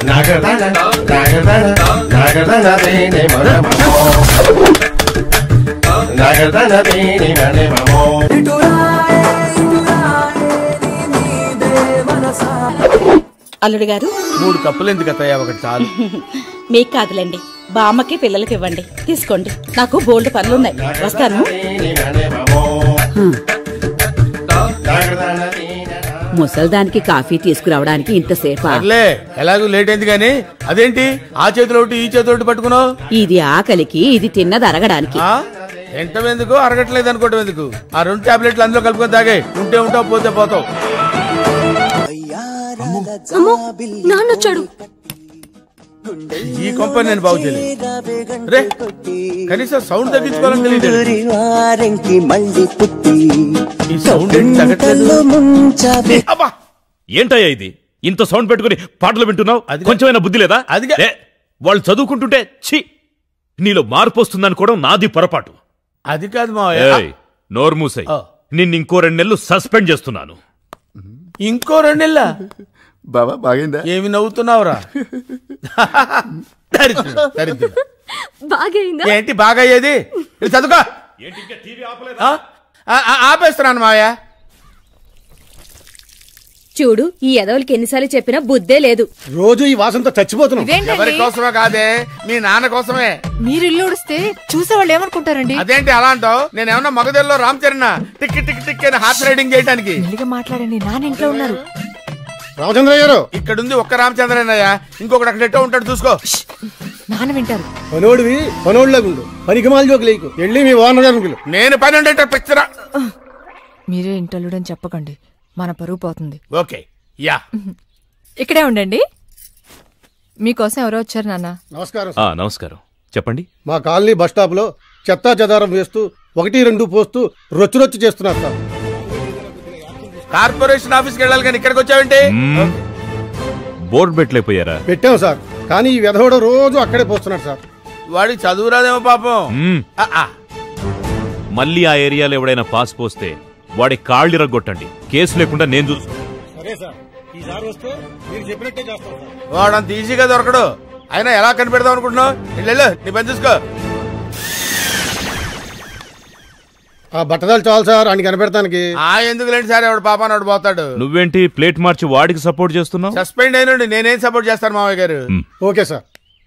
నాగదన నాగదన నాగదన దేని మనమో నాగదన దేని మనమో అల్లుడు గారు మూడు కప్పులు ఎందుకు అత్తయ్యా ఒకటి చాలు మీకు కాదులేండి బామ్మకి పిల్లలకి ఇవ్వండి తీసుకోండి నాకు బోల్డ్ పనులున్నాయి వస్తాను దేని మనమో నాగదన దేని ముసల్దానికి కాఫీ తీసుకురావడానికి ఇంతసేపా సర్లే ఎలాగూ లేట్ అయింది కానీ అదేంటి ఆ చేతిలో ఒకటి ఈ చేతిలో ఒకటి పట్టుకున్నావు ఇది ఆకలికి ఇది తిన్నది అరగడానికి ఆ? తింటం ఎందుకు అరగట్లేదు అనుకోవటం ఎందుకు ఆ రెండు టాబ్లెట్లు అందులో కలుపుకొని తాగే ఉంటే ఉంటావు పోతే పోతావు అమ్మో నాన్నొచ్చాడు ఈ కొంపని నేను బాగు చేయలేదు రే కనీసం సౌండ్ తగ్గించుకోవాలని తెలియదు వారంకి మళ్ళీ పుట్టి ఈ సౌండ్ ఏంటి తగ్గట్లేదు ముంచావే అబ్బా ఏంటయ్యా ఇది ఇంత సౌండ్ పెట్టుకుని పాటలు వింటున్నావు అదిగా- కొంచెమైనా బుద్ధి లేదా అదిగా- ఏ, వాళ్ళు చదువుకుంటుంటే ఛీ నీలో మార్పు వస్తుందనుకోవడం నాది పొరపాటు అది కాదు మావయ్య ఏయ్, నోరు మూసై ఆ. నిన్ను ఇంకో రెండు నెలలు సస్పెండ్ చేస్తున్నాను ఇంకో రెండేళ్ళ బాబా బాగైందా ఏమి నవ్వుతున్నావురా దరిద్రుడు, దరిద్రుడు. బాగైందా ఏంటి బాగా అయ్యేది ఇది చదువుకో ఆ? ఆ, ఆ, ఆపేస్తున్నాను మావయ్య చూడు ఈ ఎదవలకి ఎన్నిసార్లు చెప్పినా బుద్ధే లేదు రోజు ఈ వాసనతో చచ్చిపోతున్నాం ఎవరి కోసమే కాదే మీ నాన్న కోసమే మీరు ఇల్లు ఉడిస్తే చూసేవాళ్ళు ఏమనుకుంటారండి అదేంటి అలా అంటావు నేను ఏమన్నా మగధల్లో Ram Charan tick tick tick అని హార్స్ రైడింగ్ చేయడానికి మెల్లిగా మాట్లాడండి నాన్న ఇంట్లో ఉన్నారు రామచంద్ర గారు ఇక్కడ ఉంది ఒక్క రామచంద్రయ్య ఇంకొకటి అక్కడ ఎట్టో ఉంటాడు చూసుకో నాన్న వింటారు పనోడివి పనోడిలాగా ఉండు పనికి మాల జోకి లేకు వెళ్ళి మీ ఓనర్ గారిని పిలు నేను పని ఉండే పిచ్చరా మీరే ఇంటల్లుడని చెప్పకండి మన పరువు పోతుంది ఓకే యా ఇక్కడే ఉండండి మీకోసం ఎవరో వచ్చారు నాన్న నమస్కారం ఆ నమస్కారం చెప్పండి మా కాలనీ బస్ స్టాప్ లో చెత్తా చెదారం వేస్తూ ఒకటి రెండు పోస్తూ రొచ్చు రొచ్చు చేస్తున్నారు సార్ కార్పొరేషన్ ఆఫీస్కి వెళ్ళాలి కానీ ఇక్కడికి వచ్చావేంటి మ్మ్. బోర్డు పెట్టలేకపోయారా పెట్టాం సార్ కానీ ఈ విధవడ రోజు అక్కడే పోస్తున్నాడు సార్ వాడికి చదువు రాదేమో పాపం మ్మ్. ఆ, ఆ. మళ్ళీ ఆ ఏరియాలో ఎవడైనా పాస్ పోస్తే వాడి కాళ్ళు ఇరగొట్టండి కేసు లేకుండా నేను చూసుకుంటాను సరే సార్ ఈసారి వస్తే మీరు చెప్పినట్టే చేస్తాం సార్ వాడు అంత ఈజీగా దొరకడు అయినా ఎలా కనిపెడదాం అనుకుంటున్నావు వెళ్ళు, వెళ్ళు నీ పని చూసుకో ఆ బట్టదాలు చాలు సార్ అని కనిపెడతానికి ఆ ఎందుకు లేండి సార్ ఎవడు పాపాన్ని వాడు పోతాడు నువ్వేంటి ప్లేట్ మార్చి వాడికి సపోర్ట్ చేస్తున్నావు సస్పెండ్ అయినండి నేనేం సపోర్ట్ చేస్తాను మామయ్య గారు మ్మ్. ఓకే సార్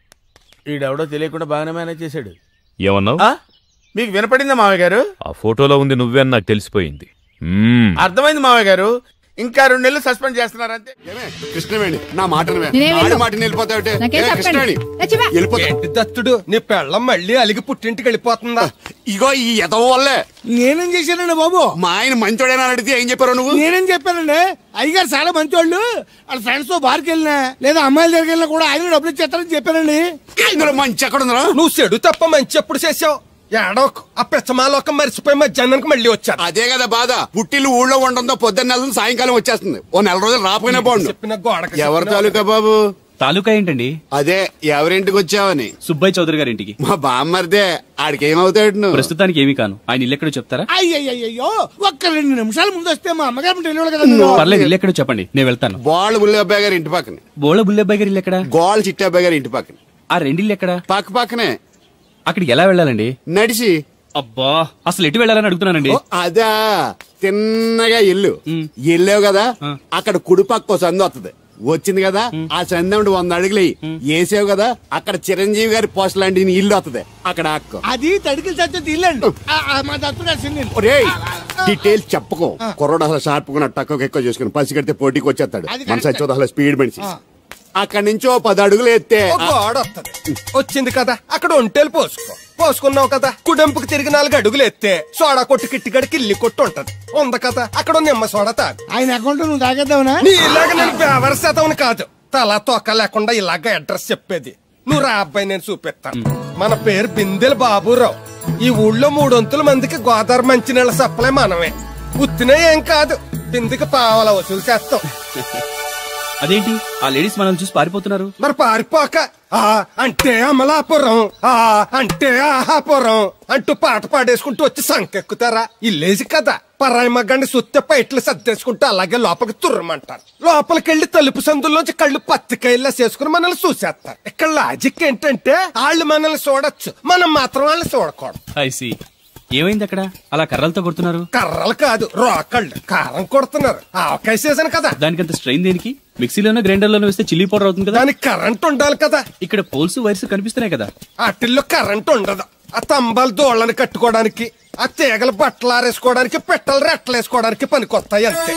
ఈడెవడో తెలియకుండా బాగానే మేనేజ్ చేశాడు ఏమన్నావు ఆ? మీకు వినపడిందా మామయ్య గారు ఆ ఫోటోలో ఉంది నువ్వే అని నాకు తెలిసిపోయింది మ్మ్. అర్థమైంది మామయ్య గారు ఇంకా రెండు నెలలు సస్పెండ్ చేస్తున్నారంతే కృష్ణవేణి నా మాట నేనేం ఆడి విన్ను. మాట వెళ్ళిపోతావుటే నాకేం చెప్పండి. కృష్ణవేణి లచ్చివా. వెళ్ళిపోతా దత్తుడు నీ పెళ్ళం మళ్ళీ అలిగి పుట్టింటికి వెళ్ళిపోతుందా ఇగో ఈ ఎదవ వల్లే నేనేం చేశానండి బాబు మా ఆయన మంచోడేనా అని అడిగితే ఏం చెప్పారు నువ్వు నేనేం చెప్పానండి అయ్యగారు చాలా మంచోళ్ళు వాళ్ళ ఫ్రెండ్స్ తో బార్కి వెళ్ళినా లేదా అమ్మాయిల దగ్గరికి వెళ్ళినా కూడా ఆయన డబ్బులు ఇచ్చేస్తారని చెప్పానండి ఇందులో మంచి ఎక్కడ ఉందా నువ్వు చెడు తప్ప మంచి ఎప్పుడు చేసావు ఏడోకు ఆ పెచ్చమాలోకం మరిచిపోయి మధ్యాహ్నానికి మళ్ళీ వచ్చారు అదే కదా బాధ పుట్టిల్లు ఊళ్ళో ఉండడంతో పొద్దున్న నెల సాయంకాలం వచ్చేస్తుంది ఓ నెల రోజులు రాపోయినా బాగుండు చెప్పిన గోడకి ఎవరి తాలూకా బాబు తాలూకా ఏంటండి అదే ఎవరింటికి వచ్చావని సుబ్బయ్య చౌదరి గారి ఇంటికి మా బామ్మర్దే ఆడికి ఏమవుతాడు నువ్వు ప్రస్తుతానికి ఏమీ కాను ఆయన ఇల్లు ఎక్కడో చెప్తారా అయ్యయ్యో ఒక్క రెండు నిమిషాల ముందు వస్తే మా అమ్మగారు తెలియదు కదా మీరు. పర్లేదు ఇల్లు ఎక్కడో చెప్పండి నేను వెళ్తాను బాళ్ళ బుల్లి అబ్బాయి గారి ఇంటి పక్కన బోళ బుల్లెబ్బాయి గారి ఇల్లు ఎక్కడ గోళ్ళ చిట్టి అబ్బాయి గారి ఇంటి పక్కన ఆ రెండిల్లు ఎక్కడ పక్క పక్కనే అక్కడికి ఎలా వెళ్ళాలండి నడిచి అబ్బా అసలు ఎటు వెళ్ళాలని అడుగుతున్నానండి ఓ, అదా తిన్నగా ఇల్లు మ్. వెళ్ళావు కదా ఆ. అక్కడ కుడి పక్క ఓ సందు వస్తుంది వచ్చింది కదా ఆ సందు ఉండి వంద అడుగులు వేసావు కదా అక్కడ చిరంజీవి గారి పోస్ట్ లాంటి నీ ఇల్లు వస్తుంది అక్కడ అక్క అది తడికిలు చచ్చేది ఇల్లండి ఆ, ఆ, మా దత్తు గారి చిన్న ఇల్లు. ఒరేయ్ డీటెయిల్స్ చెప్పుకో కుర్రోడు అసలు షార్ప్ గా తక్కువ ఎక్కువ చేసుకుని పసి కడితే పోటీకి వచ్చేస్తాడు అది మన కరెక్టే. సచ్చోదు అసలు స్పీడ్ మనిషి అక్కడి నుంచి ఓ పది అడుగులు ఎత్తే ఒక గోడ వస్తుంది వచ్చింది కదా అక్కడ ఒంటేలు పోసుకో పోసుకున్నావు కదా కుడెంపుకు తిరిగి నాలుగు అడుగులు ఎత్తే సోడా కొట్టు కిట్టిగడి కిల్లి కొట్టు ఉంటది ఉంది కదా అక్కడ నిమ్మ సోడా తాగు ఆయన అకౌంట్ నువ్వు తాగేద్దావునా నీ ఇలాగ నేను బేవర్ శాతం కాదు తల తోక లేకుండా ఇలాగ అడ్రస్ చెప్పేది నువ్వు రా అబ్బాయి నేను చూపిస్తాను మన పేరు బిందెల బాబురావు ఈ ఊళ్ళో మూడొంతుల మందికి గోదావరి మంచినీళ్ళ సప్లై మనమే ఉత్తినే ఏం కాదు బిందెకి పావల వసూలు చేస్తాం అదేంటి ఆ లేడీస్ మనల్ని చూసి పారిపోతున్నారు మరి పారిపోక ఆ అంటే అమలాపురం ఆ అంటే ఆహాపురం అంటూ పాట పాడేసుకుంటూ వచ్చి సంకెక్కుతారా ఇల్లేసి కదా పరాయి మగ్గాన్ని సుత్తే పైట్లు సర్దేసుకుంటే అలాగే లోపలికి తుర్రమంటారు లోపలికి వెళ్ళి తలుపు సందుల్లోంచి కళ్ళు పత్తికాయల్లా చేసుకుని మనల్ని చూసేస్తారు ఇక్కడ లాజిక్ ఏంటంటే వాళ్ళు మనల్ని చూడొచ్చు మనం మాత్రం వాళ్ళని చూడకూడదు ఐసి ఏమైంది అక్కడ అలా కర్రలతో కొడుతున్నారు కర్రలు కాదు రోకళ్ళు కారం కొడుతున్నారు ఆవకాయ సీజన్ కదా దానికంత స్ట్రెయిన్ దేనికి మిక్సీలోనో గ్రైండర్లోనో వేస్తే చిల్లీ పౌడర్ అవుతుంది కదా దానికి కరెంట్ ఉండాలి కదా ఇక్కడ పోల్స్ వైర్స్ కనిపిస్తున్నాయి కదా వాటిల్లో కరెంట్ ఉండదు ఆ తంబాలు దోళ్ళని కట్టుకోవడానికి ఆ తీగలు బట్టలు ఆరేసుకోవడానికి పెట్టలు రెట్టలు వేసుకోవడానికి పనికొస్తాయి అంతే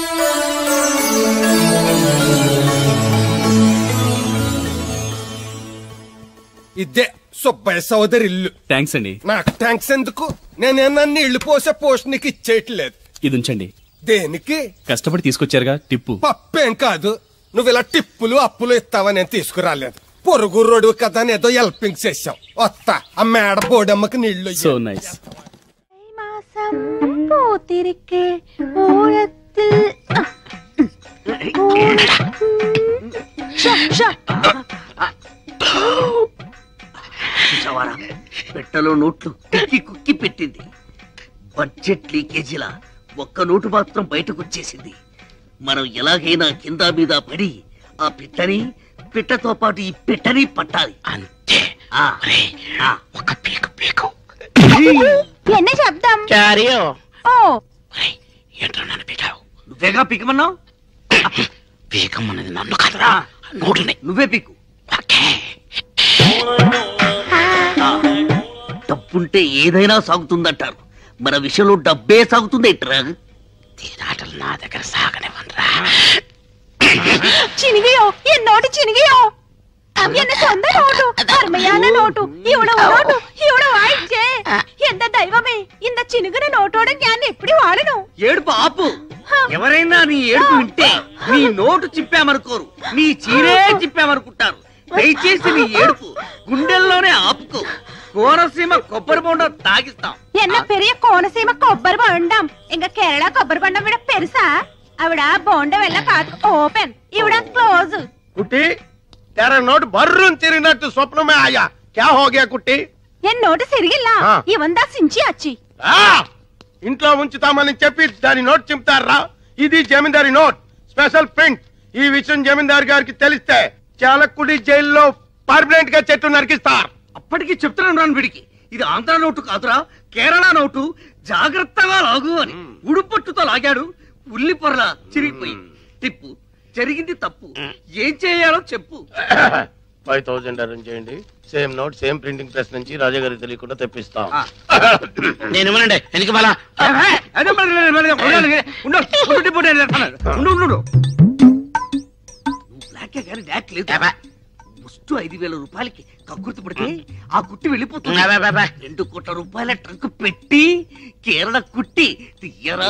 ఇదే సుబ్బయ్య సోదరి ఇల్లు థ్యాంక్స్ అండి నాకు ట్యాంక్స్ ఎందుకు నేనేనా నీళ్లు పోసే పోస్ట్ నీకు ఇచ్చేయట్లేదు ఇది ఉంచండి దేనికి కష్టపడి తీసుకొచ్చారుగా టిప్పు పప్పేం కాదు నువ్వు ఇలా టిప్పులు అప్పులు ఇస్తావని నేను తీసుకురాలేదు పొరుగు రోడ్డు కదా అని ఏదో హెల్పింగ్ చేసావు వస్తా ఆ మేడ బోడమ్మకి నీళ్లు సో నైస్ പൂത്തിരിക്കെ ഓണത്തിൽ చూసావారా పెట్టలో నోట్లు తిక్కి కుక్కి పెట్టింది బడ్జెట్ లీకేజీల ఒక్క నోటు మాత్రం బయటకు వచ్చేసింది మనం ఎలాగైనా కింద మీద పడి ఆ పిట్టని పిట్టతో పాటు ఈ పిట్టని పట్టాలి అంతే ఒక పీకు పీకు എന്നെ ശബ്ദം చారియో ഓ ఏంట్రా నన్ను పీకావు నువ్వేగా పీకమన్నావు పీకమన్నది నన్ను కదరా నోటుని నువ్వే పీకు డబ్బుంటే ఏదైనా సాగుతుందంటారు మన విషయంలో డబ్బే సాగుతుంది ఏంట్రా తీరాటలు నా దగ్గర సాగనివ్వనరా ചിനുകയോ എന്നോട് ചിനുകയോ എന്നെ സ്വന്തം നോട്ടു അർമ്മയാന നോട്ടു ഇവിടെ നോട്ടു ഇവിടെ വായിച്ചേ എന്റെ ദൈവമേ இந்த చినుగున నోటోడ ഞാൻ ఎప్పుడు వాడను ఏడుపు ఆపు ఎవరైనా నీ ఏడుపు వింటే నీ నోటు చిప్పామనుకోరు నీ చీరే చిప్పామనుకుంటారు దయచేసి నీ ఏడుపు గుండెల్లోనే ఆపుకో కోనసీమ కొబ్బరి బొండ తాగిస్తాం என்ன பெரிய கோணசீம కొబ్బరి బొండం ఇంకా కేరళ కొబ్బరి బొండం విడ పెరుసా ఆవిడ బొండం వెళ్ళ కాదు ఓపెన్ ఇవిడ క్లోజ్ కుట్టి తెర నోటు బర్రుని తిరిగినట్టు స్వప్నమే ఆయా క్యా హో గయా కుట్టి ఎన్ నోటు సిరిగిల్ల ఆ. ఇవందా సించి అచ్చి ఆ! ఇంట్లో ఉంచుతామని చెప్పి దాని నోట్ చింపుతారా ఇది జమీందారి నోట్ స్పెషల్ ప్రింట్ ఈ విషయం జమీందారు గారికి తెలిస్తే చాలకుడి జైల్లో పర్మనెంట్ గా చెట్టు నరికిస్తారు అప్పటికి చెప్తున్నాను రాను వీడికి ఇది ఆంధ్ర నోటు కాదురా కేరళ నోటు జాగ్రత్తగా లాగు అని ఉడుపట్టుతో లాగాడు ఉల్లి పొరల చిరిగిపోయింది టిప్పు జరిగింది తప్పు ఏం చేయాలో చెప్పు ఫైవ్ థౌసండ్ అరేంజ్ చేయండి same note same printing press నుంచి రాజా గారికి తెలియకుండా తెప్పిస్తాం నేను ఇవ్వనండి ఎందుకు మళ్ళా అదే మరి, మరి, మరి, ఉండండి, ఉండు, ఉండు, టిప్పు, నేను చేస్తాను. ఉండు, ఉండు, ఉండు. నువ్వు బ్లాకే కానీ డాక్ లేదు ముస్టు ఐదు వేల రూపాయలకి కక్కుర్తి పడితే ఆ కుట్టి వెళ్ళిపోతుంది రెండు కోట్ల రూపాయల ట్రక్ పెట్టి కేరళ కుట్టి తీయరా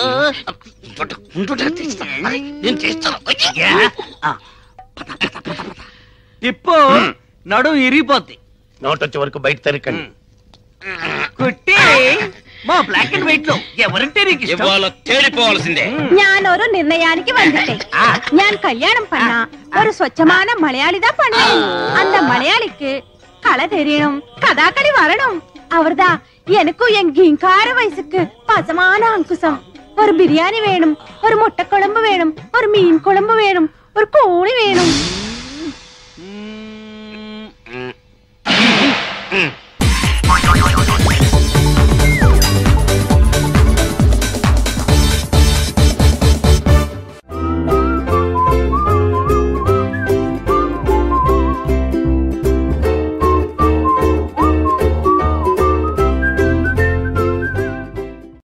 నేను చేస్తాను ఆ, పద, పద, పద, పద. టిప్పు నడు ఇరిగిపోద్ది నోట్ వచ్చే వరకు బయట తరికండి కుట్టి మా బ్లాక్ అండ్ వైట్ లో ఎవరంటే నీకు ఇవాళ తేలిపోవాల్సిందే ഞാനൊരു നിർണയാനിക്ക് വന്നിട്ടേ ഞാൻ കല്യാണം പണ്ണ ഒരു സ്വച്ഛமான മലയാളിതാ പണ്ണ அந்த மலையாளிக்கு களை தெரியணும் கதாக்களி வரணும் அவர்தா எனக்கும் என் கிங்கார வயசுக்கு பசமான அங்குசம் ஒரு பிரியாணி வேணும் ஒரு முட்டை குழம்பு வேணும் ஒரு மீன் குழம்பு வேணும் ஒரு கோழி வேணும்